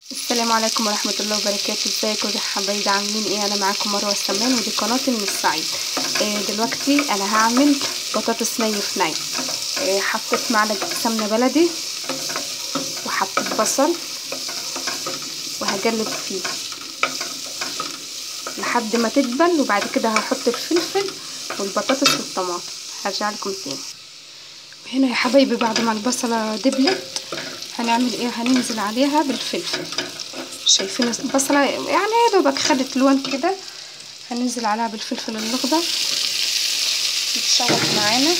السلام عليكم ورحمة الله وبركاته ازيكم يا حبايبي عاملين ايه انا معاكم مروة السمان ودي قناتي من الصعيد إيه دلوقتي انا هعمل بطاطس ني في ني إيه حطيت معلقة سمنة بلدي وحطيت بصل وهقلب فيه لحد ما تدبل وبعد كده هحط الفلفل والبطاطس والطماطم هرجع لكم تاني وهنا يا حبايبي بعد ما البصلة دبلت هنعمل ايه هننزل عليها بالفلفل شايفين البصلة يعني يا دوبك خدت لون كده هننزل عليها بالفلفل الاخضر يتشوح معانا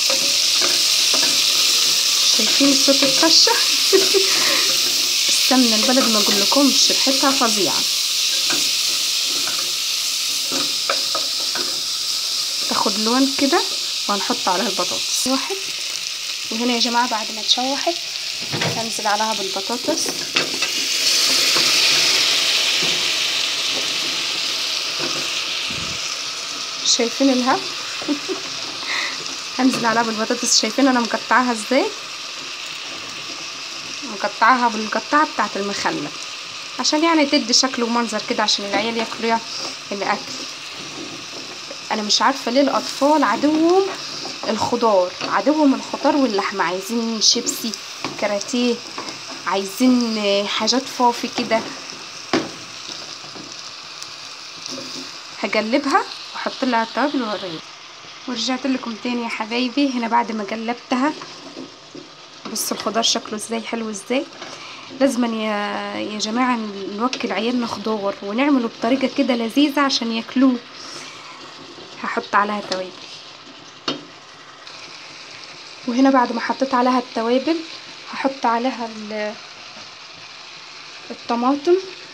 شايفين صوت الطشة السمنة البلد ما اقولكمش ريحتها فظيعة تاخد لون كده وهنحط عليها البطاطس واحد وهنا يا جماعة بعد ما اتشوحت هنزل عليها بالبطاطس شايفين الهب هنزل عليها بالبطاطس شايفين انا مقطعاها ازاي مقطعاها بالقطعه بتاعه المخلل عشان يعني تدي شكل ومنظر كده عشان العيال ياكلوها الاكل انا مش عارفه ليه الاطفال عدوهم الخضار عدوهم الخضار واللحمه عايزين شيبسي كاراتيه عايزين حاجات فافي كده هقلبها واحط لها التوابل واوريها ورجعت لكم تاني يا حبايبي هنا بعد ما قلبتها بصوا الخضار شكله ازاي حلو ازاي لازما يا يا جماعه نوكل عيالنا خضار ونعمله بطريقه كده لذيذه عشان ياكلوه هحط عليها توابل وهنا بعد ما حطيت عليها التوابل هحط عليها الطماطم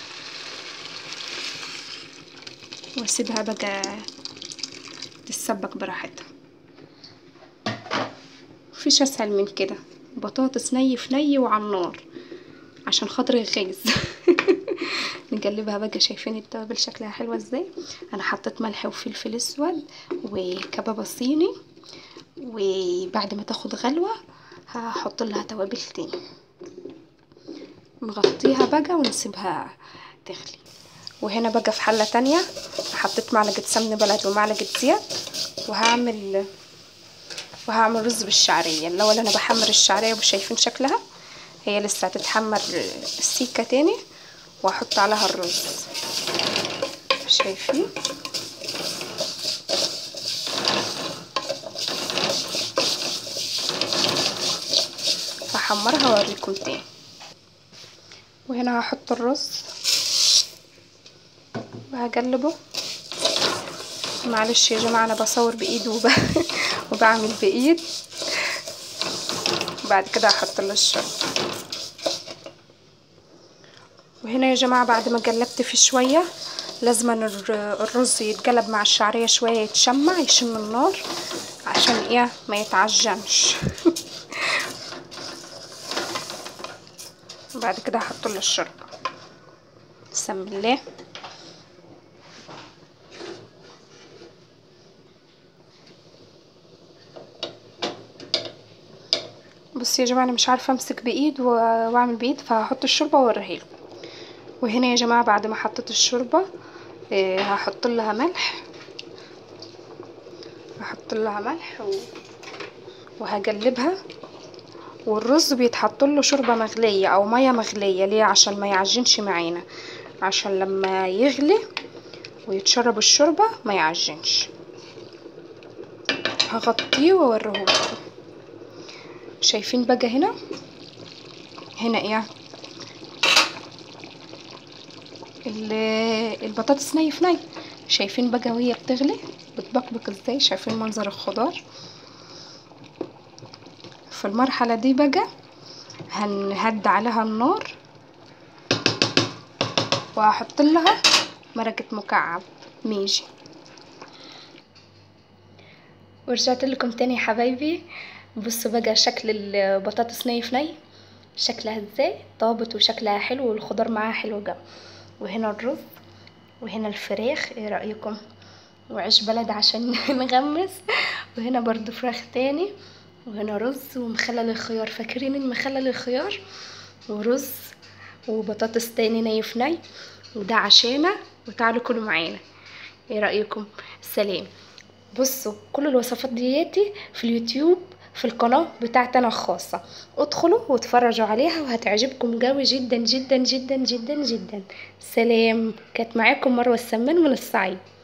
واسيبها بقى تتسبك براحتها مفيش اسهل من كده بطاطس ني في ني وعلى النار عشان خاطر الغاز نقلبها بقى شايفين التوابل شكلها حلوه ازاي انا حطيت ملح وفلفل اسود وكبابه صيني وبعد ما تاخد غلوه هحط لها توابل تاني نغطيها بقى ونسيبها تغلي وهنا بقى في حله تانية حطيت معلقه سمن بلد ومعلقه زيت وهعمل وهعمل رز بالشعريه الاول انا بحمر الشعريه وشايفين شكلها هي لسه هتتحمر السيكه تاني واحط عليها الرز شايفين هحمرها واوريكم تاني وهنا هحط الرز وهقلبه معلش يا جماعه انا بصور بايد وب... وبعمل بايد وبعد كده هحط له الشرب وهنا يا جماعه بعد ما قلبت فيه شويه لازم الرز يتقلب مع الشعريه شويه يتشمع يشم النار عشان ايه ما يتعجنش بعد كده هحط له الشوربه بسم الله بصي يا جماعه انا مش عارفه امسك بايد واعمل بايد فهحط الشوربه واوريها لكم وهنا يا جماعه بعد ما حطيت الشوربه إيه هحط لها ملح هحط لها ملح و... وهقلبها والرز بيتحط له شوربه مغليه او ميه مغليه ليه عشان ما يعجنش معانا عشان لما يغلي ويتشرب الشوربه ما يعجنش هغطيه واوريهولكم شايفين بقى هنا هنا ايه البطاطس ني في ني شايفين بقى وهي بتغلي بتبقبق ازاي شايفين منظر الخضار في المرحلة دي بقى هنهد عليها النار وهحط لها مرقة مكعب ميجي ورجعت لكم تاني يا حبايبي بصوا بقى شكل البطاطس ني في ني شكلها ازاي طابت وشكلها حلو والخضار معاها حلو جدا وهنا الرز وهنا الفراخ ايه رأيكم وعيش بلد عشان نغمس وهنا برضو فراخ تاني وهنا رز ومخلل الخيار فاكرين المخلل الخيار ورز وبطاطس تاني ني في ني وده عشانا وتعالوا كلوا معانا ايه رأيكم سلام بصوا كل الوصفات دياتي في اليوتيوب في القناة بتاعتي أنا الخاصة ادخلوا واتفرجوا عليها وهتعجبكم قوي جدا جدا جدا جدا جدا سلام كانت معاكم مروة السمان من الصعيد